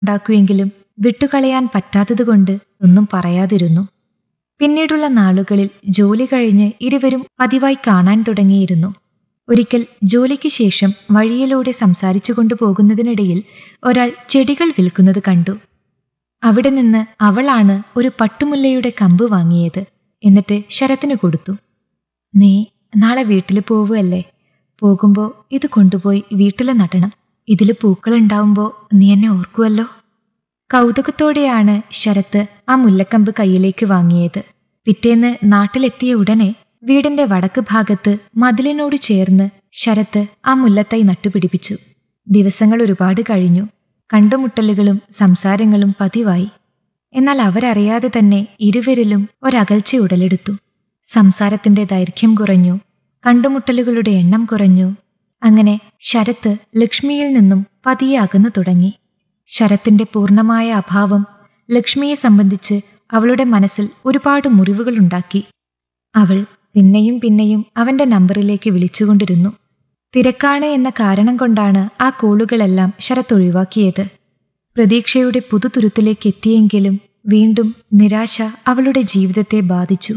ഉണ്ടാക്കുമെങ്കിലും വിട്ടുകളയാൻ പറ്റാത്തതുകൊണ്ട് ഒന്നും പറയാതിരുന്നു പിന്നീടുള്ള നാളുകളിൽ ജോലി കഴിഞ്ഞ് ഇരുവരും പതിവായി കാണാൻ തുടങ്ങിയിരുന്നു ഒരിക്കൽ ജോലിക്ക് ശേഷം വഴിയിലൂടെ സംസാരിച്ചു കൊണ്ടുപോകുന്നതിനിടയിൽ ഒരാൾ ചെടികൾ വിൽക്കുന്നത് കണ്ടു അവിടെ നിന്ന് അവളാണ് ഒരു പട്ടുമുല്ലയുടെ കമ്പ് വാങ്ങിയത് എന്നിട്ട് ശരത്തിന് കൊടുത്തു നീ നാളെ വീട്ടിൽ പോവുകയല്ലേ പോകുമ്പോൾ ഇത് കൊണ്ടുപോയി വീട്ടിൽ നടണം ഇതിൽ പൂക്കളുണ്ടാവുമ്പോൾ നീ എന്നെ ഓർക്കുമല്ലോ കൗതുകത്തോടെയാണ് ശരത്ത് ആ മുല്ലക്കമ്പ് കയ്യിലേക്ക് വാങ്ങിയത് പിറ്റേന്ന് നാട്ടിലെത്തിയ ഉടനെ വീടിന്റെ വടക്ക് ഭാഗത്ത് മതിലിനോട് ചേർന്ന് ശരത്ത് ആ മുല്ലത്തൈ നട്ടുപിടിപ്പിച്ചു ദിവസങ്ങൾ ഒരുപാട് കഴിഞ്ഞു കണ്ടുമുട്ടലുകളും സംസാരങ്ങളും പതിവായി എന്നാൽ അവരറിയാതെ തന്നെ ഇരുവരിലും ഒരകൽച്ച ഉടലെടുത്തു സംസാരത്തിന്റെ ദൈർഘ്യം കുറഞ്ഞു കണ്ടുമുട്ടലുകളുടെ എണ്ണം കുറഞ്ഞു അങ്ങനെ ശരത്ത് ലക്ഷ്മിയിൽ നിന്നും പതിയെ അകന്നു തുടങ്ങി ശരത്തിന്റെ പൂർണ്ണമായ അഭാവം ലക്ഷ്മിയെ സംബന്ധിച്ച് അവളുടെ മനസ്സിൽ ഒരുപാട് മുറിവുകളുണ്ടാക്കി അവൾ പിന്നെയും പിന്നെയും അവന്റെ നമ്പറിലേക്ക് വിളിച്ചുകൊണ്ടിരുന്നു തിരക്കാണ് എന്ന കാരണം കൊണ്ടാണ് ആ കോളുകളെല്ലാം ശരത്ത് ഒഴിവാക്കിയത് പ്രതീക്ഷയുടെ പുതുതുരുത്തിലേക്ക് എത്തിയെങ്കിലും വീണ്ടും നിരാശ അവളുടെ ജീവിതത്തെ ബാധിച്ചു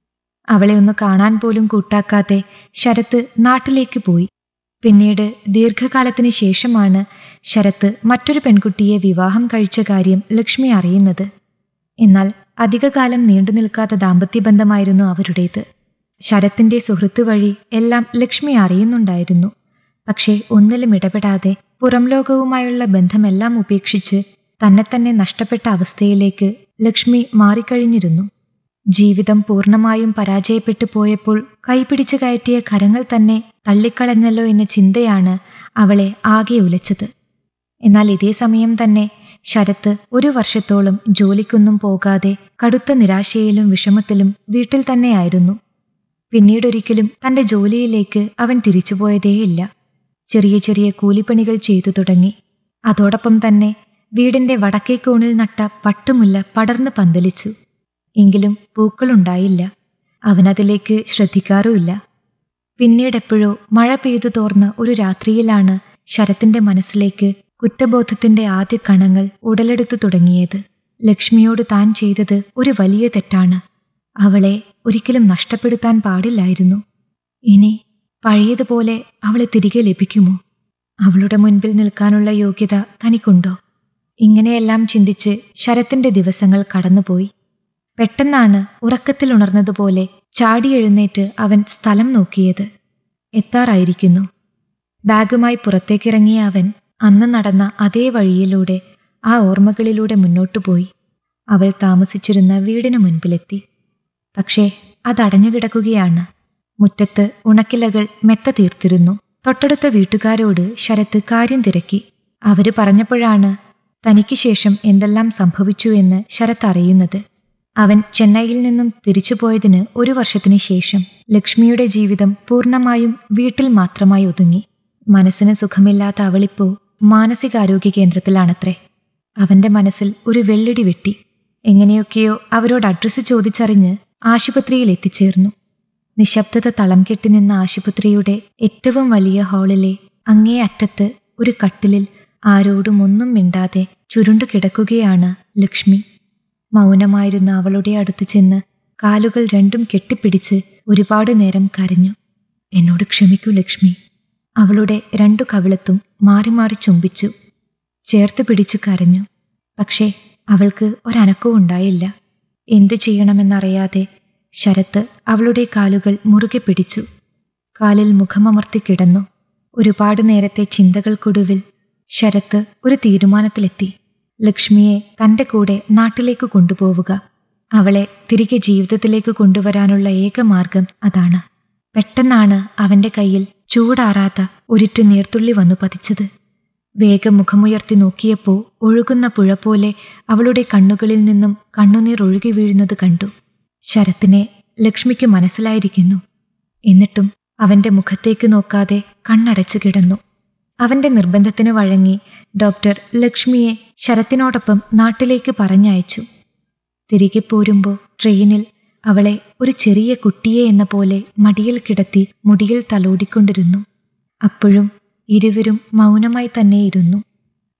അവളെ ഒന്ന് കാണാൻ പോലും കൂട്ടാക്കാതെ ശരത്ത് നാട്ടിലേക്ക് പോയി പിന്നീട് ദീർഘകാലത്തിന് ശേഷമാണ് ശരത്ത് മറ്റൊരു പെൺകുട്ടിയെ വിവാഹം കഴിച്ച കാര്യം ലക്ഷ്മി അറിയുന്നത് എന്നാൽ അധികകാലം നീണ്ടു നിൽക്കാത്ത ദാമ്പത്യബന്ധമായിരുന്നു അവരുടേത് ശരത്തിന്റെ സുഹൃത്ത് വഴി എല്ലാം ലക്ഷ്മി അറിയുന്നുണ്ടായിരുന്നു പക്ഷേ ഒന്നിലും ഇടപെടാതെ പുറം ലോകവുമായുള്ള ബന്ധമെല്ലാം ഉപേക്ഷിച്ച് തന്നെ തന്നെ നഷ്ടപ്പെട്ട അവസ്ഥയിലേക്ക് ലക്ഷ്മി മാറിക്കഴിഞ്ഞിരുന്നു ജീവിതം പൂർണ്ണമായും പരാജയപ്പെട്ടു പോയപ്പോൾ കൈപിടിച്ചു കയറ്റിയ കരങ്ങൾ തന്നെ തള്ളിക്കളഞ്ഞല്ലോ എന്ന ചിന്തയാണ് അവളെ ആകെ ഉലച്ചത് എന്നാൽ ഇതേ സമയം തന്നെ ശരത്ത് ഒരു വർഷത്തോളം ജോലിക്കൊന്നും പോകാതെ കടുത്ത നിരാശയിലും വിഷമത്തിലും വീട്ടിൽ തന്നെയായിരുന്നു പിന്നീടൊരിക്കലും തന്റെ ജോലിയിലേക്ക് അവൻ തിരിച്ചുപോയതേയില്ല ചെറിയ ചെറിയ കൂലിപ്പണികൾ ചെയ്തു തുടങ്ങി അതോടൊപ്പം തന്നെ വീടിന്റെ വടക്കേ കോണിൽ നട്ട പട്ടുമുല്ല പടർന്ന് പന്തലിച്ചു എങ്കിലും പൂക്കളുണ്ടായില്ല അവനതിലേക്ക് ശ്രദ്ധിക്കാറുമില്ല പിന്നീടെപ്പോഴോ മഴ പെയ്തു തോർന്ന ഒരു രാത്രിയിലാണ് ശരത്തിന്റെ മനസ്സിലേക്ക് കുറ്റബോധത്തിന്റെ ആദ്യ കണങ്ങൾ ഉടലെടുത്തു തുടങ്ങിയത് ലക്ഷ്മിയോട് താൻ ചെയ്തത് ഒരു വലിയ തെറ്റാണ് അവളെ ഒരിക്കലും നഷ്ടപ്പെടുത്താൻ പാടില്ലായിരുന്നു ഇനി പഴയതുപോലെ അവളെ തിരികെ ലഭിക്കുമോ അവളുടെ മുൻപിൽ നിൽക്കാനുള്ള യോഗ്യത തനിക്കുണ്ടോ ഇങ്ങനെയെല്ലാം ചിന്തിച്ച് ശരത്തിന്റെ ദിവസങ്ങൾ കടന്നുപോയി പെട്ടെന്നാണ് ഉറക്കത്തിൽ ഉണർന്നതുപോലെ ചാടിയെഴുന്നേറ്റ് അവൻ സ്ഥലം നോക്കിയത് എത്താറായിരിക്കുന്നു ബാഗുമായി പുറത്തേക്കിറങ്ങിയ അവൻ അന്ന് നടന്ന അതേ വഴിയിലൂടെ ആ ഓർമ്മകളിലൂടെ മുന്നോട്ടു പോയി അവൾ താമസിച്ചിരുന്ന വീടിന് മുൻപിലെത്തി പക്ഷേ അതടഞ്ഞു കിടക്കുകയാണ് മുറ്റത്ത് ഉണക്കിലകൾ മെത്ത തീർത്തിരുന്നു തൊട്ടടുത്ത വീട്ടുകാരോട് ശരത്ത് കാര്യം തിരക്കി അവര് പറഞ്ഞപ്പോഴാണ് തനിക്ക് ശേഷം എന്തെല്ലാം സംഭവിച്ചു എന്ന് ശരത്ത് അറിയുന്നത് അവൻ ചെന്നൈയിൽ നിന്നും തിരിച്ചുപോയതിന് ഒരു വർഷത്തിന് ശേഷം ലക്ഷ്മിയുടെ ജീവിതം പൂർണ്ണമായും വീട്ടിൽ മാത്രമായി ഒതുങ്ങി മനസ്സിന് സുഖമില്ലാത്ത അവളിപ്പോ മാനസികാരോഗ്യ കേന്ദ്രത്തിലാണത്രേ അവന്റെ മനസ്സിൽ ഒരു വെള്ളിടി വെട്ടി എങ്ങനെയൊക്കെയോ അവരോട് അഡ്രസ്സ് ചോദിച്ചറിഞ്ഞ് ആശുപത്രിയിൽ എത്തിച്ചേർന്നു നിശബ്ദത തളം കെട്ടി നിന്ന ആശുപത്രിയുടെ ഏറ്റവും വലിയ ഹാളിലെ അങ്ങേ അറ്റത്ത് ഒരു കട്ടിലിൽ ആരോടും ഒന്നും മിണ്ടാതെ ചുരുണ്ടു കിടക്കുകയാണ് ലക്ഷ്മി മൗനമായിരുന്ന അവളുടെ അടുത്ത് ചെന്ന് കാലുകൾ രണ്ടും കെട്ടിപ്പിടിച്ച് ഒരുപാട് നേരം കരഞ്ഞു എന്നോട് ക്ഷമിക്കൂ ലക്ഷ്മി അവളുടെ രണ്ടു കവിളത്തും മാറി മാറി ചുംബിച്ചു ചേർത്ത് പിടിച്ചു കരഞ്ഞു പക്ഷേ അവൾക്ക് ഒരനക്കവും ഉണ്ടായില്ല എന്തു ചെയ്യണമെന്നറിയാതെ ശരത്ത് അവളുടെ കാലുകൾ മുറുകെ പിടിച്ചു കാലിൽ മുഖമമർത്തി കിടന്നു ഒരുപാട് നേരത്തെ ചിന്തകൾക്കൊടുവിൽ ശരത്ത് ഒരു തീരുമാനത്തിലെത്തി ലക്ഷ്മിയെ തന്റെ കൂടെ നാട്ടിലേക്ക് കൊണ്ടുപോവുക അവളെ തിരികെ ജീവിതത്തിലേക്ക് കൊണ്ടുവരാനുള്ള ഏക മാർഗം അതാണ് പെട്ടെന്നാണ് അവന്റെ കയ്യിൽ ചൂടാറാത്ത ഒരിറ്റു നീർത്തുള്ളി വന്നു പതിച്ചത് വേഗം മുഖമുയർത്തി നോക്കിയപ്പോൾ ഒഴുകുന്ന പുഴ പോലെ അവളുടെ കണ്ണുകളിൽ നിന്നും കണ്ണുനീർ ഒഴുകി വീഴുന്നത് കണ്ടു ശരത്തിനെ ലക്ഷ്മിക്ക് മനസ്സിലായിരിക്കുന്നു എന്നിട്ടും അവന്റെ മുഖത്തേക്ക് നോക്കാതെ കണ്ണടച്ചു കിടന്നു അവന്റെ നിർബന്ധത്തിന് വഴങ്ങി ഡോക്ടർ ലക്ഷ്മിയെ ശരത്തിനോടൊപ്പം നാട്ടിലേക്ക് പറഞ്ഞയച്ചു തിരികെ പോരുമ്പോൾ ട്രെയിനിൽ അവളെ ഒരു ചെറിയ കുട്ടിയെ എന്ന പോലെ മടിയിൽ കിടത്തി മുടിയിൽ തലോടിക്കൊണ്ടിരുന്നു അപ്പോഴും ഇരുവരും മൗനമായി തന്നെ ഇരുന്നു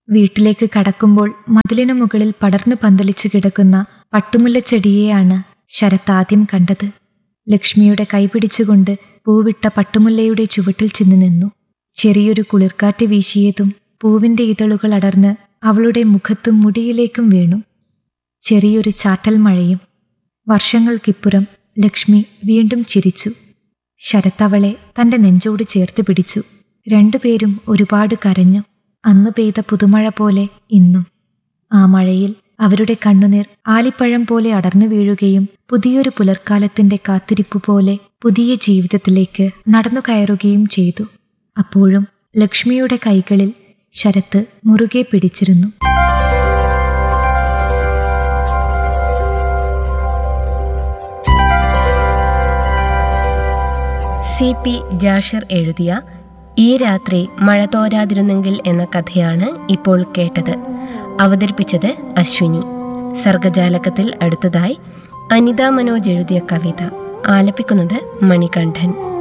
വീട്ടിലേക്ക് കടക്കുമ്പോൾ മതിലിനു മുകളിൽ പടർന്നു പന്തലിച്ചു കിടക്കുന്ന പട്ടുമുല്ലച്ചെടിയെയാണ് ശരത് ആദ്യം കണ്ടത് ലക്ഷ്മിയുടെ കൈപിടിച്ചുകൊണ്ട് പൂവിട്ട പട്ടുമുല്ലയുടെ ചുവട്ടിൽ ചെന്ന് നിന്നു ചെറിയൊരു കുളിർക്കാറ്റ് വീശിയതും പൂവിന്റെ ഇതളുകൾ അടർന്ന് അവളുടെ മുഖത്തും മുടിയിലേക്കും വീണു ചെറിയൊരു ചാറ്റൽ മഴയും വർഷങ്ങൾക്കിപ്പുറം ലക്ഷ്മി വീണ്ടും ചിരിച്ചു ശരത് അവളെ തന്റെ നെഞ്ചോട് ചേർത്ത് പിടിച്ചു രണ്ടുപേരും ഒരുപാട് കരഞ്ഞു അന്ന് പെയ്ത പുതുമഴ പോലെ ഇന്നും ആ മഴയിൽ അവരുടെ കണ്ണുനീർ ആലിപ്പഴം പോലെ അടർന്നു വീഴുകയും പുതിയൊരു പുലർക്കാലത്തിന്റെ കാത്തിരിപ്പ് പോലെ പുതിയ ജീവിതത്തിലേക്ക് നടന്നു കയറുകയും ചെയ്തു അപ്പോഴും ലക്ഷ്മിയുടെ കൈകളിൽ ശരത്ത് മുറുകെ പിടിച്ചിരുന്നു സി പി ജാഷിർ എഴുതിയ ഈ രാത്രി മഴ തോരാതിരുന്നെങ്കിൽ എന്ന കഥയാണ് ഇപ്പോൾ കേട്ടത് അവതരിപ്പിച്ചത് അശ്വിനി സർഗജാലകത്തിൽ അടുത്തതായി അനിത മനോജ് എഴുതിയ കവിത ആലപിക്കുന്നത് മണികണ്ഠൻ